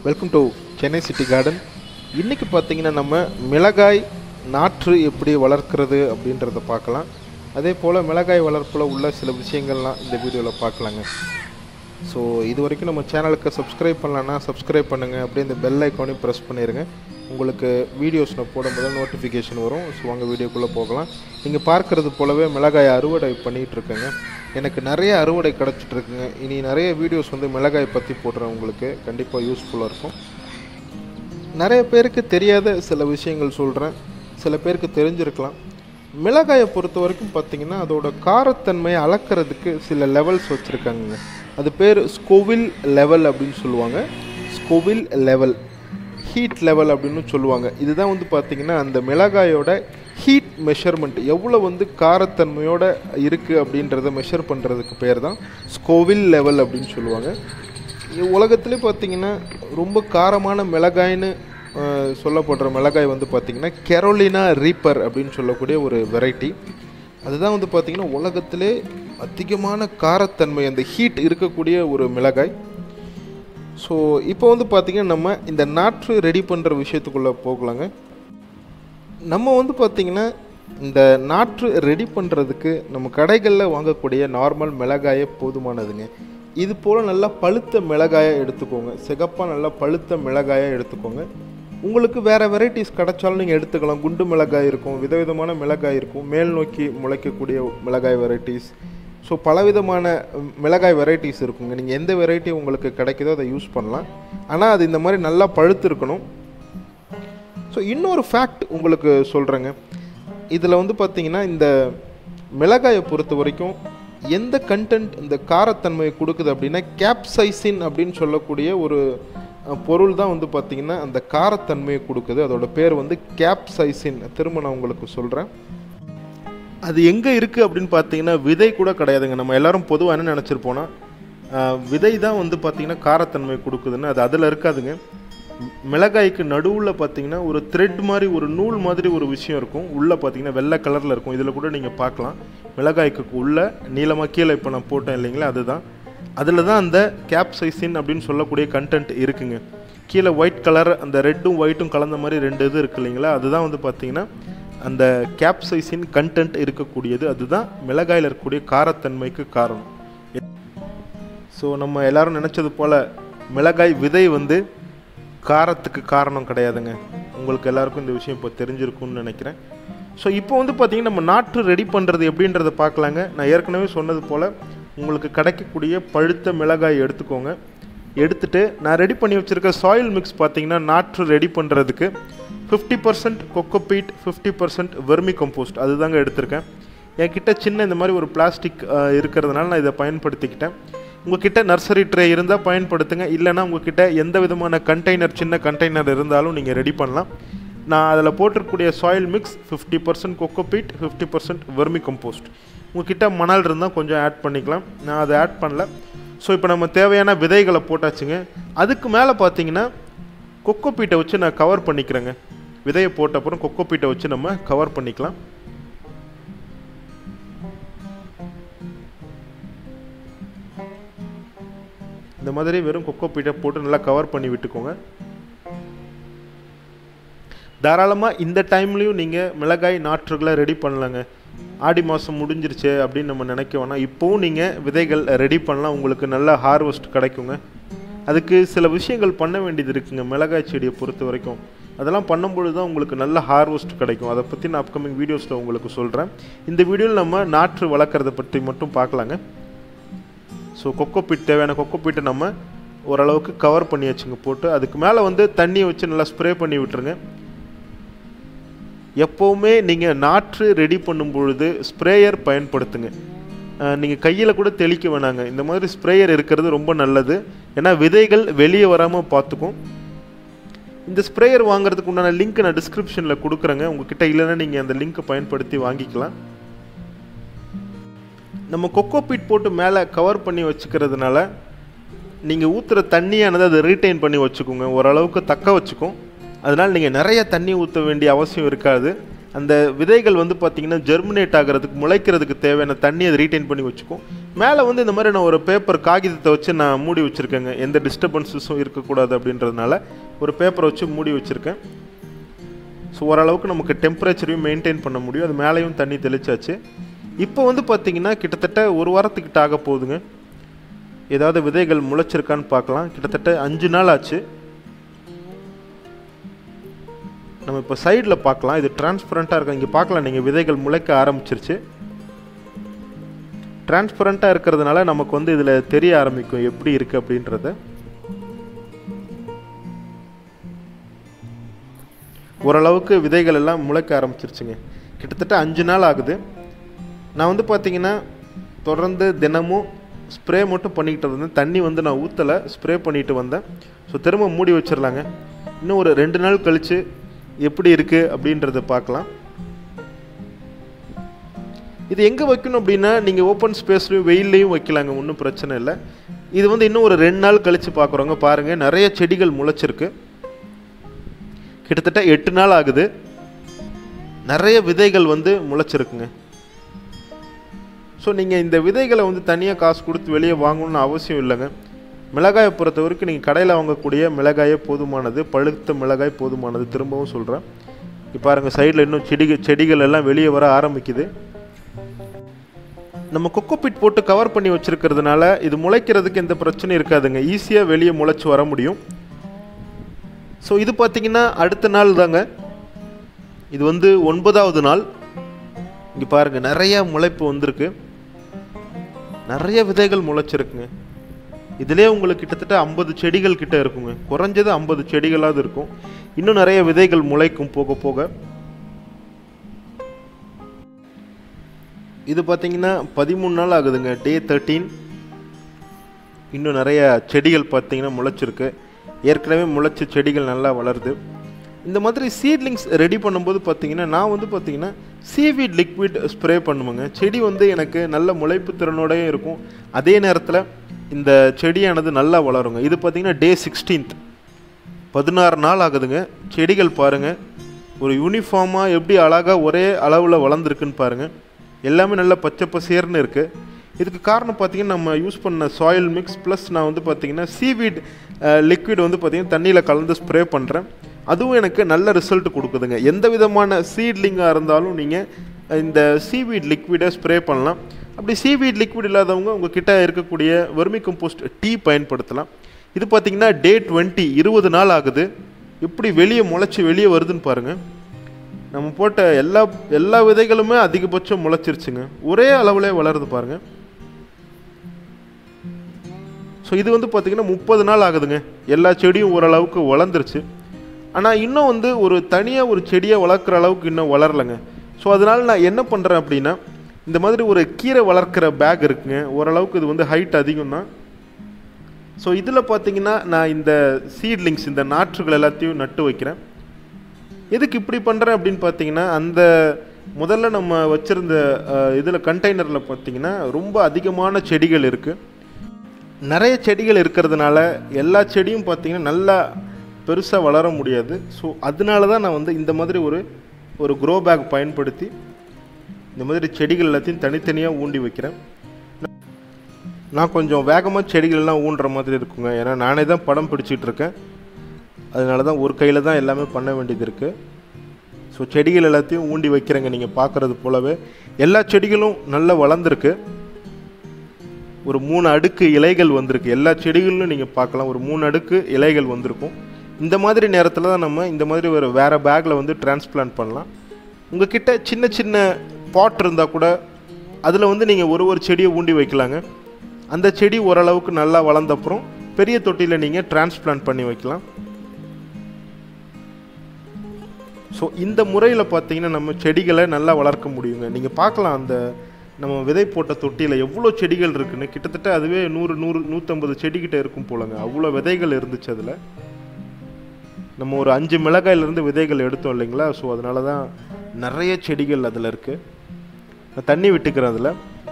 welcome to Chennai city garden இன்றைக்கி பார்த்தீங்கன்னா நம்ம மிளகாய் நாற்று எப்படி வளர்க்கிறது அப்படின்றத பார்க்கலாம் அதே போல் மிளகாய் வளர்ப்பில் உள்ள சில விஷயங்கள்லாம் இந்த வீடியோவில் பார்க்கலாங்க ஸோ இது வரைக்கும் நம்ம சேனலுக்கு சப்ஸ்கிரைப் பண்ணலன்னா சப்ஸ்கிரைப் பண்ணுங்கள் அப்படியே இந்த பெல் ஐக்கானையும் ப்ரெஸ் பண்ணிடுங்க உங்களுக்கு வீடியோஸ் நான் போடும்போது நோட்டிஃபிகேஷன் வரும் ஸோ வாங்க வீடியோக்குள்ளே போகலாம் நீங்கள் பார்க்குறது போலவே மிளகாய் அறுவடை பண்ணிகிட்டு இருக்கேங்க எனக்கு நிறைய அறுவடை கிடச்சிட்டு இருக்குங்க இனி நிறைய வீடியோஸ் வந்து மிளகாய் பற்றி போடுறேன் உங்களுக்கு கண்டிப்பாக யூஸ்ஃபுல்லாக இருக்கும் நிறைய பேருக்கு தெரியாத சில விஷயங்கள் சொல்கிறேன் சில பேருக்கு தெரிஞ்சிருக்கலாம் மிளகாயை பொறுத்த வரைக்கும் பார்த்தீங்கன்னா அதோட காரத்தன்மையை அளக்கிறதுக்கு சில லெவல்ஸ் வச்சுருக்காங்க அது பேர் ஸ்கோவில் லெவல் அப்படின்னு சொல்லுவாங்க ஸ்கோவில் லெவல் ஹீட் லெவல் அப்படின்னு சொல்லுவாங்க இதுதான் வந்து பார்த்திங்கன்னா அந்த மிளகாயோட ஹீட் மெஷர்மெண்ட் எவ்வளோ வந்து காரத்தன்மையோட இருக்குது அப்படின்றத மெஷர் பண்ணுறதுக்கு பேர் தான் ஸ்கோவில் லெவல் அப்படின்னு சொல்லுவாங்க இது உலகத்திலே பார்த்தீங்கன்னா ரொம்ப காரமான மிளகாய்னு அஹ், சொல்லப்படுற மிளகாய் வந்து பார்த்திங்கன்னா கெரோலினா ரீப்பர் அப்படின்னு சொல்லக்கூடிய ஒரு வெரைட்டி அதுதான் வந்து பார்த்திங்கன்னா உலகத்திலே அதிகமான காரத்தன்மை அந்த ஹீட் இருக்கக்கூடிய ஒரு மிளகாய் ஸோ இப்போ வந்து பார்த்திங்கன்னா நம்ம இந்த நாற்று ரெடி பண்ணுற விஷயத்துக்குள்ளே போகலாங்க நம்ம வந்து பார்த்திங்கன்னா இந்த நாற்று ரெடி பண்ணுறதுக்கு நம்ம கடைகளில் வாங்கக்கூடிய நார்மல் மிளகாயே போதுமானதுங்க இது போல் நல்லா பழுத்த மிளகாயை எடுத்துக்கோங்க சிகப்பாக நல்லா பழுத்த மிளகாயை எடுத்துக்கோங்க உங்களுக்கு வேறு வெரைட்டிஸ் கிடைச்சாலும் நீங்கள் எடுத்துக்கலாம் குண்டு மிளகாய் இருக்கும் விதவிதமான மிளகாய் இருக்கும் மேல் நோக்கி முளைக்கக்கூடிய மிளகாய் வெரைட்டிஸ் ஸோ பலவிதமான ம், மிளகாய் வெரைட்டிஸ் இருக்குங்க நீங்கள் எந்த வெரைட்டி உங்களுக்கு கிடைக்குதோ அதை யூஸ் பண்ணலாம் ஆனால் அது இந்த மாதிரி நல்லா பழுத்து இருக்கணும் ஸோ இன்னொரு ஃபேக்ட் உங்களுக்கு சொல்கிறேங்க இதில் வந்து பார்த்தீங்கன்னா இந்த மிளகாயை பொறுத்த வரைக்கும் எந்த கண்டென்ட் இந்த காரத்தன்மையை கொடுக்குது அப்படின்னா கேப்சைசின் அப்படின்னு சொல்லக்கூடிய ஒரு அஹ், பொருள் தான் வந்து பார்த்திங்கன்னா அந்த காரத்தன்மையை கொடுக்குது அதோட பேர் வந்து கேப்சைசின் திரும்ப நான் உங்களுக்கு சொல்கிறேன் அது எங்கே இருக்குது அப்படின்னு பார்த்தீங்கன்னா விதை கூட கிடையாதுங்க நம்ம எல்லாரும் பொதுவாக என்ன நினச்சிருப்போன்னா ஆஹ், விதை தான் வந்து பார்த்திங்கன்னா காரத்தன்மை கொடுக்குதுன்னு அது அதில் இருக்காதுங்க மி- மிளகாய்க்கு நடுவில் பார்த்தீங்கன்னா ஒரு த்ரெட் மாதிரி ஒரு நூல் மாதிரி ஒரு விஷயம் இருக்கும் உள்ளே பார்த்தீங்கன்னா வெள்ளை கலரில் இருக்கும் இதில் கூட நீங்கள் பார்க்கலாம் மிளகாய்க்கு உள்ள நீளமாக கீழே இப்போ நான் போட்டேன் இல்லைங்களா அதுதான் அதில் தான் அந்த கேப்சைசின் அப்படின்னு சொல்லக்கூடிய கண்டென்ட் இருக்குங்க கீழே ஒயிட் கலர் அந்த ரெட்டும் ஒயிட்டும் கலந்த மாதிரி ரெண்டு இது இருக்கு இல்லைங்களா அதுதான் வந்து பார்த்தீங்கன்னா அந்த கேப்சைசின் கண்டென்ட் இருக்கக்கூடியது அதுதான் மிளகாயில் இருக்கக்கூடிய காரத்தன்மைக்கு காரணம் ஸோ நம்ம எல்லாரும் நினச்சது போல் மிளகாய் விதை வந்து காரத்துக்கு காரணம் கிடையாதுங்க உங்களுக்கு எல்லாருக்கும் இந்த விஷயம் இப்போ தெரிஞ்சிருக்கும்னு நினைக்கிறேன் ஸோ இப்போ வந்து பார்த்தீங்கன்னா நம்ம நாற்று ரெடி பண்ணுறது எப்படின்றத பார்க்கலாங்க நான் ஏற்கனவே சொன்னது போல் உங்களுக்கு கிடைக்கக்கூடிய பழுத்த மிளகாய் எடுத்துக்கோங்க எடுத்துட்டு நான் ரெடி பண்ணி வச்சுருக்க சாயில் மிக்ஸ் பார்த்தீங்கன்னா நாற்று ரெடி பண்ணுறதுக்கு fifty percent cocopeat fifty percent vermicompost அதுதாங்க எடுத்திருக்கேன் என்கிட்ட சின்ன இந்த மாதிரி ஒரு பிளாஸ்டிக் இருக்கிறதுனால நான் இதை பயன்படுத்திக்கிட்டேன் உங்ககிட்ட நர்சரி ட்ரே இருந்தால் பயன்படுத்துங்க இல்லைன்னா உங்ககிட்ட எந்த விதமான கண்டெய்னர் சின்ன கண்டெய்னர் இருந்தாலும் நீங்கள் ரெடி பண்ணலாம் நான் அதில் போட்டிருக்கக்கூடிய soil mix fifty percent cocopeat fifty percent vermicompost உங்ககிட்ட மணல் இருந்தால் கொஞ்சம் ஆட் பண்ணிக்கலாம் நான் அதை ஆட் பண்ணல ஸோ இப்போ நம்ம தேவையான விதைகளை போட்டாச்சுங்க அதுக்கு மேலே பார்த்தீங்கன்னா கொக்கோபீட்டை வச்சு நான் கவர் பண்ணிக்கிறேங்க விதையை போட்ட அப்புறம் கொக்கோபீட்டை வச்சு நம்ம கவர் பண்ணிக்கலாம் இந்த மாதிரி வெறும் கொக்கோ பீட்டை போட்டு நல்லா கவர் பண்ணி விட்டுக்கோங்க தாராளமாக இந்த டைம்லேயும் நீங்கள் மிளகாய் நாற்றுகளை ரெடி பண்ணலாங்க ஆடி மாதம் முடிஞ்சிருச்சு அப்படின்னு நம்ம நினைக்க வேணாம் இப்போவும் நீங்கள் விதைகள் ரெடி பண்ணலாம் உங்களுக்கு நல்ல ஹார்வெஸ்ட் கிடைக்குங்க அதுக்கு சில விஷயங்கள் பண்ண வேண்டியது இருக்குங்க மிளகாய் செடியை பொறுத்த வரைக்கும் அதெல்லாம் பண்ணும்பொழுது தான் உங்களுக்கு நல்ல ஹார்வெஸ்ட் கிடைக்கும் அதை பற்றி நான் அப்கமிங் வீடியோஸில் உங்களுக்கு சொல்கிறேன் இந்த வீடியோவில் நம்ம நாற்று வளர்க்குறத பற்றி மட்டும் பார்க்கலாங்க ஸோ கொக்கோ பீட் தேவையான கொக்கோ பீட்டை நம்ம ஓரளவுக்கு கவர் பண்ணி வச்சுங்க போட்டு அதுக்கு மேலே வந்து தண்ணியை வச்சு நல்லா ஸ்ப்ரே பண்ணி விட்டுருங்க எப்போவுமே நீங்கள் நாற்று ரெடி பண்ணும் பொழுது ஸ்ப்ரேயர் பயன்படுத்துங்க நீங்கள் கையில் கூட தெளிக்க வேணாங்க இந்த மாதிரி ஸ்ப்ரேயர் இருக்கிறது ரொம்ப நல்லது ஏன்னா விதைகள் வெளியே வராமல் பார்த்துக்கும் இந்த ஸ்ப்ரேயர் வாங்குறதுக்கு உண்டான லிங்க் நான் டிஸ்கிரிப்ஷனில் கொடுக்குறேங்க உங்ககிட்ட இல்லைன்னா நீங்கள் அந்த லிங்க்கை பயன்படுத்தி வாங்கிக்கலாம் நம்ம கொக்கோ பீட் போட்டு மேலே கவர் பண்ணி வச்சுக்கிறதுனால நீங்கள் ஊற்றுற தண்ணியானது அதை ரீட்டைன் பண்ணி வச்சுக்கோங்க ஓரளவுக்கு தக்க வச்சுக்கும் அதனால் நீங்கள் நிறைய தண்ணி ஊற்ற வேண்டிய அவசியம் இருக்காது அந்த விதைகள் வந்து பார்த்திங்கன்னா ஜெர்மினேட் ஆகிறதுக்கு முளைக்கிறதுக்கு தேவையான தண்ணி அதை ரீட்டைன் பண்ணி வச்சுக்கும் மேலே வந்து இந்த மாதிரி நான் ஒரு பேப்பர் காகிதத்தை வச்சு நான் மூடி வச்சுருக்கேங்க எந்த டிஸ்டர்பன்ஸஸும் இருக்கக்கூடாது அப்படின்றதுனால ஒரு பேப்பரை வச்சு மூடி வச்சுருக்கேன் ஸோ ஓரளவுக்கு நமக்கு டெம்பரேச்சரையும் மெயின்டைன் பண்ண முடியும் அது மேலேயும் தண்ணி தெளிச்சாச்சு இப்போ வந்து பார்த்தீங்கன்னா கிட்டத்தட்ட ஒரு வாரத்துக்கிட்ட ஆக போகுதுங்க ஏதாவது விதைகள் முளைச்சிருக்கான்னு பார்க்கலாம் கிட்டத்தட்ட அஞ்சு நாள் ஆச்சு நம்ம இப்போ சைடில் பார்க்கலாம் இது டிரான்ஸ்பரண்ட்டாக இருக்கும் இங்கே பார்க்கலாம் நீங்கள் விதைகள் முளைக்க ஆரம்பிச்சிருச்சு டிரான்ஸ்பரண்ட்டாக இருக்கிறதுனால நமக்கு வந்து இதில் தெரிய ஆரம்பிக்கும் எப்படி இருக்குது அப்படின்றத ஓரளவுக்கு விதைகள் எல்லாம் முளைக்க ஆரம்பிச்சிருச்சுங்க கிட்டத்தட்ட அஞ்சு நாள் ஆகுது நான் வந்து பார்த்தீங்கன்னா தொடர்ந்து தினமும் ஸ்ப்ரே மட்டும் பண்ணிக்கிட்டு இருந்தேன் தண்ணி வந்து நான் ஊற்றலை ஸ்ப்ரே பண்ணிட்டு வந்தேன் ஸோ திரும்ப மூடி வச்சிடலாங்க இன்னும் ஒரு ரெண்டு நாள் கழித்து எப்படி இருக்குது அப்படின்றத பார்க்கலாம் இது எங்கே வைக்கணும் அப்படின்னா நீங்கள் ஓப்பன் ஸ்பேஸ்லையும் வெயில்லையும் வைக்கலாங்க ஒன்றும் பிரச்சனை இல்லை இது வந்து இன்னும் ஒரு ரெண்டு நாள் கழித்து பார்க்குறோங்க பாருங்கள் நிறைய செடிகள் முளைச்சிருக்கு கிட்டத்தட்ட எட்டு நாள் ஆகுது நிறைய விதைகள் வந்து முளைச்சிருக்குங்க ஸோ நீங்கள் இந்த விதைகளை வந்து தனியாக காசு கொடுத்து வெளியே வாங்கணும்னு அவசியம் இல்லைங்க மிளகாயை பொறுத்த வரைக்கும் நீங்கள் கடையில் வாங்கக்கூடிய மிளகாயே போதுமானது பழுத்த மிளகாய் போதுமானது திரும்பவும் சொல்கிறேன் இப்போ பாருங்கள் சைடில் இன்னும் செடிகள் செடிகள் எல்லாம் வெளியே வர ஆரம்பிக்குது நம்ம கொக்கோபிட் போட்டு கவர் பண்ணி வச்சுருக்கிறதுனால இது முளைக்கிறதுக்கு எந்த பிரச்சனையும் இருக்காதுங்க ஈஸியாக வெளியே முளைச்சி வர முடியும் ஸோ இது பார்த்தீங்கன்னா அடுத்த நாள் தாங்க இது வந்து ஒன்பதாவது நாள் இங்கே பாருங்கள் நிறைய முளைப்பு வந்திருக்கு நிறைய விதைகள் முளைச்சிருக்குங்க இதிலே உங்களுக்கு கிட்டத்தட்ட ஐம்பது செடிகள் கிட்ட இருக்குங்க குறைஞ்சது ஐம்பது செடிகளாவது இருக்கும் இன்னும் நிறைய விதைகள் முளைக்கும் போக போக இது பார்த்தீங்கன்னா பதிமூணு நாள் ஆகுதுங்க டே தேர்ட்டீன் இன்னும் நிறைய செடிகள் பார்த்தீங்கன்னா முளைச்சிருக்கு ஏற்கனவே முளைச்ச செடிகள் நல்லா வளருது இந்த மாதிரி சீட்லிங்ஸ் ரெடி பண்ணும்போது பார்த்தீங்கன்னா நான் வந்து பார்த்தீங்கன்னா சீவீட் லிக்விட் ஸ்ப்ரே பண்ணுவேங்க செடி வந்து எனக்கு நல்ல முளைப்பு திறனோடயும் இருக்கும் அதே நேரத்தில் இந்த செடியானது நல்லா வளருங்க இது பார்த்தீங்கன்னா டே சிக்ஸ்டீன்த் பதினாறு நாள் ஆகுதுங்க செடிகள் பாருங்கள் ஒரு யூனிஃபார்மாக எப்படி அழகாக ஒரே அளவில் வளர்ந்துருக்குன்னு பாருங்கள் எல்லாமே நல்லா பச்சை பசேர்னு இருக்குது இதுக்கு காரணம் பார்த்தீங்கன்னா நம்ம யூஸ் பண்ண சாயில் மிக்ஸ் ப்ளஸ் நான் வந்து பார்த்தீங்கன்னா சீவீட் லிக்விட் வந்து பார்த்தீங்கன்னா தண்ணியில் கலந்து ஸ்ப்ரே பண்ணுறேன் அதுவும் எனக்கு நல்ல ரிசல்ட் கொடுக்குதுங்க எந்த விதமான சீட்லிங்காக இருந்தாலும் நீங்கள் இந்த சீவீட் லிக்விடை ஸ்ப்ரே பண்ணலாம் அப்படி சீவீட் லிக்விட் இல்லாதவங்க உங்ககிட்ட இருக்கக்கூடிய வெர்மி கம்போஸ்ட் டீ பயன்படுத்தலாம் இது பார்த்தீங்கன்னா டே டுவெண்ட்டி இருபது நாள் ஆகுது எப்படி வெளியே முளைச்சி வெளியே வருதுன்னு பாருங்கள் நம்ம போட்ட எல்லா எல்லா விதைகளுமே அதிகபட்சம் முளைச்சிருச்சுங்க ஒரே அளவுலே வளருது பாருங்கள் ஸோ இது வந்து பார்த்திங்கன்னா முப்பது நாள் ஆகுதுங்க எல்லா செடியும் ஓரளவுக்கு வளர்ந்துருச்சு ஆனால் இன்னும் வந்து ஒரு தனியாக ஒரு செடியை வளர்க்குற அளவுக்கு இன்னும் வளரலைங்க ஸோ அதனால் நான் என்ன பண்ணுறேன் அப்படின்னா இந்த மாதிரி ஒரு கீரை வளர்க்குற பேக் இருக்குங்க ஓரளவுக்கு இது வந்து ஹைட் அதிகம் தான் ஸோ இதில் பார்த்தீங்கன்னா நான் இந்த சீட்லிங்ஸ் இந்த நாற்றுகள் எல்லாத்தையும் நட்டு வைக்கிறேன் எதுக்கு இப்படி பண்ணுறேன் அப்படின்னு பார்த்தீங்கன்னா அந்த முதல்ல நம்ம வச்சுருந்த இதில் கண்டெய்னரில் பார்த்தீங்கன்னா ரொம்ப அதிகமான செடிகள் இருக்குது நிறைய செடிகள் இருக்கிறதுனால எல்லா செடியும் பார்த்தீங்கன்னா நல்லா பெருசாக வளர முடியாது ஸோ அதனால தான் நான் வந்து இந்த மாதிரி ஒரு ஒரு க்ரோ பேக் பயன்படுத்தி இந்த மாதிரி செடிகள் எல்லாத்தையும் தனித்தனியாக ஊண்டி வைக்கிறேன் நான் கொஞ்சம் வேகமாக செடிகள்லாம் ஊன்ற மாதிரி இருக்குங்க ஏன்னா நானே தான் படம் பிடிச்சிட்டு இருக்கேன் அதனால தான் ஒரு கையில் தான் எல்லாமே பண்ண வேண்டியது இருக்குது ஸோ செடிகள் எல்லாத்தையும் ஊண்டி வைக்கிறேங்க நீங்கள் பார்க்குறது போலவே எல்லா செடிகளும் நல்லா வளர்ந்துருக்கு ஒரு மூணு அடுக்கு இலைகள் வந்திருக்கு எல்லா செடிகளிலும் நீங்கள் பார்க்கலாம் ஒரு மூணு அடுக்கு இலைகள் வந்திருக்கும் இந்த மாதிரி நேரத்தில் தான் நம்ம இந்த மாதிரி ஒரு வேறு பேக்கில் வந்து டிரான்ஸ்பிளான்ட் பண்ணலாம் உங்ககிட்ட சின்ன சின்ன பாட் இருந்தால் கூட அதில் வந்து நீங்கள் ஒரு ஒரு செடியை ஊண்டி வைக்கலாங்க அந்த செடி ஓரளவுக்கு நல்லா வளர்ந்தப்புறம் பெரிய தொட்டியில் நீங்கள் டிரான்ஸ்பிளான்ட் பண்ணி வைக்கலாம் ஸோ இந்த முறையில் பார்த்தீங்கன்னா நம்ம செடிகளை நல்லா வளர்க்க முடியுங்க நீங்கள் பார்க்கலாம் அந்த நம்ம விதை போட்ட தொட்டியில் எவ்வளோ செடிகள் இருக்குன்னு கிட்டத்தட்ட அதுவே நூறு நூறு நூற்றம்பது செடிக்கிட்ட இருக்கும் போலங்க அவ்வளோ விதைகள் இருந்துச்சு அதில் நம்ம ஒரு அஞ்சு மிளகாயிலேருந்து விதைகள் எடுத்தோம் இல்லைங்களா ஸோ அதனால தான் நிறைய செடிகள் அதில் இருக்குது நான் தண்ணி விட்டுக்கிறேன் அதில்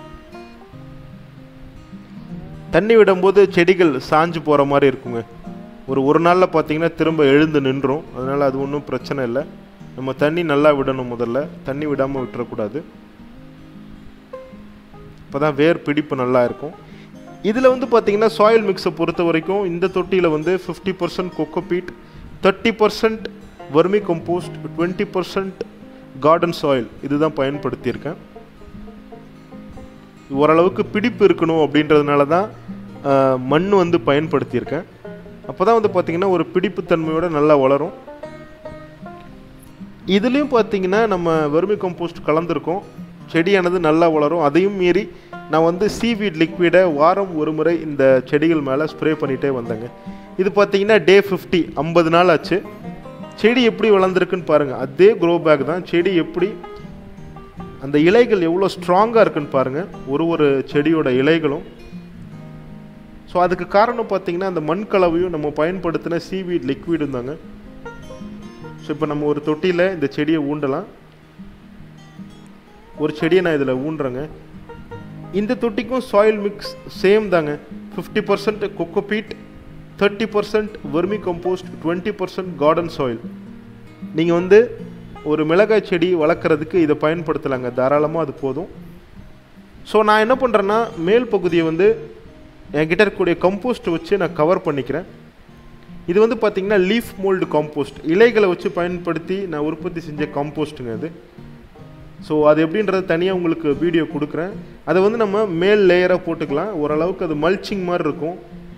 தண்ணி விடும்போது செடிகள் சாஞ்சு போகிற மாதிரி இருக்குங்க ஒரு ஒரு நாளில் பார்த்தீங்கன்னா திரும்ப எழுந்து நின்றோம் அதனால் அது ஒன்றும் பிரச்சனை இல்லை நம்ம தண்ணி நல்லா விடணும் முதல்ல தண்ணி விடாமல் விட்டுறக்கூடாது அப்போ தான் வேர் பிடிப்பு நல்லா இருக்கும் இதில் வந்து பார்த்தீங்கன்னா சாயில் மிக்ஸை பொறுத்த வரைக்கும் இந்த தொட்டியில் வந்து fifty percent cocopeat thirty percent vermicompost twenty percent garden soil இதுதான் பயன்படுத்தியிருக்கேன் ஓரளவுக்கு பிடிப்பு இருக்கணும் அப்படின்றதுனால தான் ஆஹ், மண் வந்து பயன்படுத்தியிருக்கேன் அப்போ தான் வந்து பார்த்திங்கன்னா ஒரு பிடிப்புத்தன்மையோட நல்லா வளரும் இதுலேயும் பார்த்தீங்கன்னா நம்ம வெர்மி கம்போஸ்ட் கலந்துருக்கோம் செடியானது நல்லா வளரும் அதையும் மீறி நான் வந்து சீவீட் லிக்விடை வாரம் ஒரு முறை இந்த செடிகள் மேலே ஸ்ப்ரே பண்ணிகிட்டே வந்தேங்க இது பார்த்தீங்கன்னா டே ஃபிஃப்டி ஐம்பது நாள் ஆச்சு செடி எப்படி வளர்ந்துருக்குன்னு பாருங்கள் அதே க்ரோ பேக் தான் செடி எப்படி அந்த இலைகள் எவ்வளோ ஸ்ட்ராங்காக இருக்குன்னு பாருங்கள் ஒரு ஒரு செடியோட இலைகளும் ஸோ அதுக்கு காரணம் பார்த்தீங்கன்னா அந்த மண் கலவையும் நம்ம பயன்படுத்தின சீவீட் லிக்விடும் தாங்க ஸோ இப்போ நம்ம ஒரு தொட்டியில் இந்த செடியை ஊண்டலாம் ஒரு செடியை நான் இதில் ஊண்டுறேங்க இந்த தொட்டிக்கும் சாயில் மிக்ஸ் சேம் தாங்க fifty percent cocopeat thirty percent vermicompost twenty percent garden soil நீங்கள் வந்து ஒரு மிளகாய் செடி வளர்க்குறதுக்கு இதை பயன்படுத்தலாங்க தாராளமாக அது போதும் ஸோ நான் என்ன பண்ணுறேன்னா மேல் பகுதியை வந்து என்கிட்ட இருக்கக்கூடிய கம்போஸ்ட் வச்சு நான் கவர் பண்ணிக்கிறேன் இது வந்து பார்த்தீங்கன்னா லீஃப் மோல்டு காம்போஸ்ட் இலைகளை வச்சு பயன்படுத்தி நான் உற்பத்தி செஞ்ச காம்போஸ்ட்டுங்க அது ஸோ அது எப்படின்றது தனியாக உங்களுக்கு வீடியோ கொடுக்குறேன் அதை வந்து நம்ம மேல் லேயராக போட்டுக்கலாம் ஓரளவுக்கு அது மல்ச்சிங் மாதிரி இருக்கும்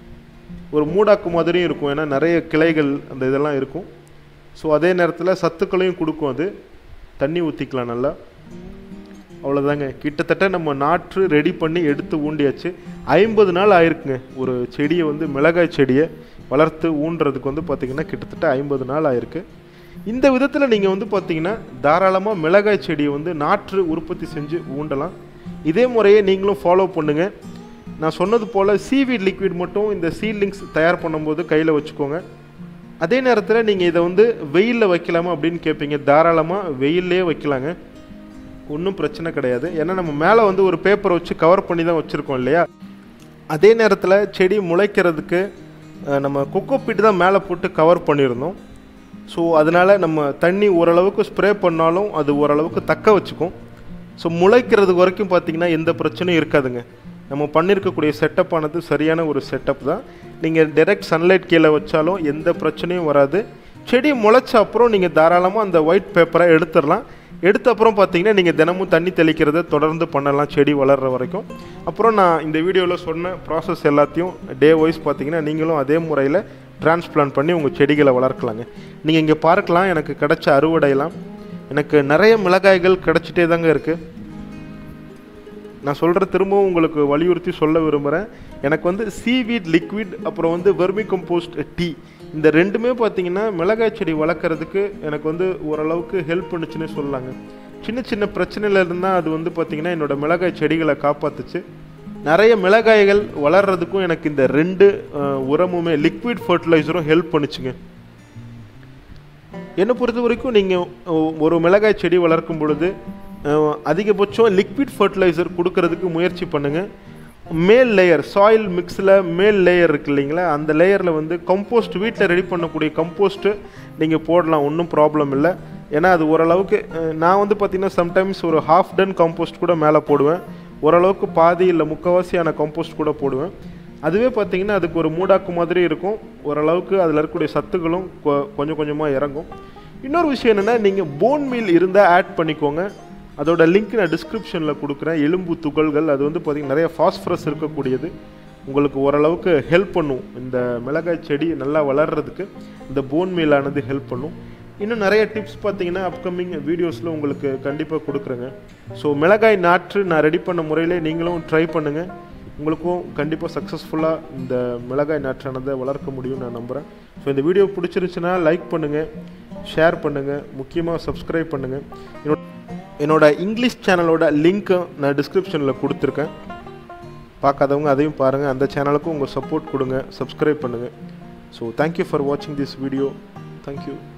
ஒரு மூடாக்கு மாதிரியும் இருக்கும் ஏன்னா நிறைய கிளைகள் அந்த இதெல்லாம் இருக்கும் ஸோ அதே நேரத்தில் சத்துக்களையும் கொடுக்கும் அது தண்ணி ஊற்றிக்கலாம் நல்லா அவ்வளோதாங்க கிட்டத்தட்ட நம்ம நாற்று ரெடி பண்ணி எடுத்து ஊண்டியாச்சு ஐம்பது நாள் ஆயிருக்குங்க ஒரு செடியை வந்து மிளகாய் செடியை வளர்த்து ஊன்றதுக்கு வந்து பார்த்திங்கன்னா கிட்டத்தட்ட ஐம்பது நாள் ஆயிருக்கு இந்த விதத்தில் நீங்கள் வந்து பார்த்தீங்கன்னா தாராளமாக மிளகாய் செடியை வந்து நாற்று உற்பத்தி செஞ்சு ஊண்டலாம் இதே முறையை நீங்களும் ஃபாலோ பண்ணுங்கள் நான் சொன்னது போல் சீவீட் லிக்விட் மட்டும் இந்த சீட்லிங்ஸ் தயார் பண்ணும்போது கையில் வச்சுக்கோங்க அதே நேரத்தில் நீங்கள் இதை வந்து வெயிலில் வைக்கலாமா அப்படின்னு கேட்பீங்க தாராளமாக வெயிலே வைக்கலாங்க ஒன்றும் பிரச்சனை கிடையாது ஏன்னா நம்ம மேலே வந்து ஒரு பேப்பரை வச்சு கவர் பண்ணி தான் வச்சுருக்கோம் இல்லையா அதே நேரத்தில் செடி முளைக்கிறதுக்கு அஹ், நம்ம கொக்கோபீட் தான் மேலே போட்டு கவர் பண்ணியிருந்தோம் ஸோ அதனால் நம்ம தண்ணி ஓரளவுக்கு ஸ்ப்ரே பண்ணாலும் அது ஓரளவுக்கு தக்க வச்சுக்கும் ஸோ முளைக்கிறது வரைக்கும் பார்த்திங்கன்னா எந்த பிரச்சனையும் இருக்காதுங்க நம்ம பண்ணியிருக்கக்கூடிய செட்டப் ஆனது சரியான ஒரு செட்டப் தான் நீங்கள் டைரக்ட் சன்லைட் கீழே வச்சாலும் எந்த பிரச்சனையும் வராது செடி முளைச்ச அப்புறம் நீங்கள் தாராளமாக அந்த ஒயிட் பேப்பரை எடுத்துடலாம் எடுத்த அப்புறம் பார்த்தீங்கன்னா நீங்கள் தினமும் தண்ணி தெளிக்கிறத தொடர்ந்து பண்ணலாம் செடி வளர்கிற வரைக்கும் அப்புறம் நான் இந்த வீடியோவில் சொன்ன ப்ராசஸ் எல்லாத்தையும் டே வைஸ் பார்த்தீங்கன்னா நீங்களும் அதே முறையில் டிரான்ஸ்பிளான்ட் பண்ணி உங்கள் செடிகளை வளர்க்கலாங்க நீங்கள் இங்கே பார்க்கலாம் எனக்கு கிடைச்ச அறுவடையெல்லாம் எனக்கு நிறைய மிளகாய்கள் கிடச்சிட்டே தாங்க இருக்குது நான் சொல்கிற திரும்பவும் உங்களுக்கு வலியுறுத்தி சொல்ல விரும்புகிறேன் எனக்கு வந்து சீவீட் லிக்விட் அப்புறம் வந்து வெர்மி கம்போஸ்ட் டீ இந்த ரெண்டுமே பார்த்தீங்கன்னா மிளகாய் செடி வளர்க்குறதுக்கு எனக்கு வந்து ஓரளவுக்கு ஹெல்ப் பண்ணுச்சுன்னு சொல்லலாங்க சின்ன சின்ன பிரச்சனையில் இருந்தால் அது வந்து பார்த்திங்கன்னா என்னோடய மிளகாய் செடிகளை காப்பாற்றுச்சு நிறைய மிளகாய்கள் வளர்கிறதுக்கும் எனக்கு இந்த ரெண்டு அஹ், உரமுமே லிக்விட் ஃபர்டிலைசரும் ஹெல்ப் பண்ணுச்சுங்க என்னை பொறுத்த வரைக்கும் நீங்கள் ஒரு மிளகாய் செடி வளர்க்கும் பொழுது அஹ், அதிகபட்சம் லிக்விட் ஃபர்டிலைசர் கொடுக்கறதுக்கு முயற்சி பண்ணுங்கள் மேல் லேயர் சாயில் மிக்ஸில் மேல் லேயர் இருக்கு இல்லைங்களா அந்த லேயரில் வந்து கம்போஸ்ட் வீட்டில் ரெடி பண்ணக்கூடிய கம்போஸ்ட்டு நீங்கள் போடலாம் ஒன்றும் ப்ராப்ளம் இல்லை ஏன்னா அது ஓரளவுக்கு அஹ், நான் வந்து பார்த்திங்கன்னா சம்டைம்ஸ் ஒரு ஹாஃப் டன் கம்போஸ்ட் கூட மேலே போடுவேன் ஓரளவுக்கு பாதி இல்லை முக்கால்வாசியான கம்போஸ்ட் கூட போடுவேன் அதுவே பார்த்தீங்கன்னா அதுக்கு ஒரு மூடாக்கு மாதிரி இருக்கும் ஓரளவுக்கு அதில் இருக்கக்கூடிய சத்துக்களும் கொ- கொஞ்சம் கொஞ்சமாக இறங்கும் இன்னொரு விஷயம் என்னென்னா நீங்கள் போன் மீல் இருந்தால் ஆட் பண்ணிக்கோங்க அதோட லிங்க் நான் டிஸ்கிரிப்ஷனில் கொடுக்குறேன் எலும்பு துகள்கள் அது வந்து பார்த்திங்கன்னா நிறைய ஃபாஸ்பரஸ் இருக்கக்கூடியது உங்களுக்கு ஓரளவுக்கு ஹெல்ப் பண்ணும் இந்த மிளகாய் செடி நல்லா வளர்கிறதுக்கு இந்த போன் மீலானது ஹெல்ப் பண்ணும் இன்னும் நிறைய டிப்ஸ் பார்த்தீங்கன்னா அப்கமிங் வீடியோஸில் உங்களுக்கு கண்டிப்பாக கொடுக்குறேங்க ஸோ மிளகாய் நாற்று நான் ரெடி பண்ண முறையிலே நீங்களும் ட்ரை பண்ணுங்கள் உங்களுக்கும் கண்டிப்பாக சக்ஸஸ்ஃபுல்லாக இந்த மிளகாய் நாற்றானதை வளர்க்க முடியும் நான் நம்புகிறேன் ஸோ இந்த வீடியோ பிடிச்சிருந்துச்சுன்னா லைக் பண்ணுங்கள் ஷேர் பண்ணுங்கள் முக்கியமாக சப்ஸ்கிரைப் பண்ணுங்கள் என்னோட என்னோட இங்கிலீஷ் சேனலோட லிங்க்கும் நான் டிஸ்கிரிப்ஷனில் கொடுத்துருக்கேன் பார்க்காதவங்க அதையும் பாருங்கள் அந்த சேனலுக்கும் உங்கள் சப்போர்ட் கொடுங்க சப்ஸ்கிரைப் பண்ணுங்கள் ஸோ தேங்க்யூ ஃபார் வாட்சிங் திஸ் வீடியோ தேங்க்யூ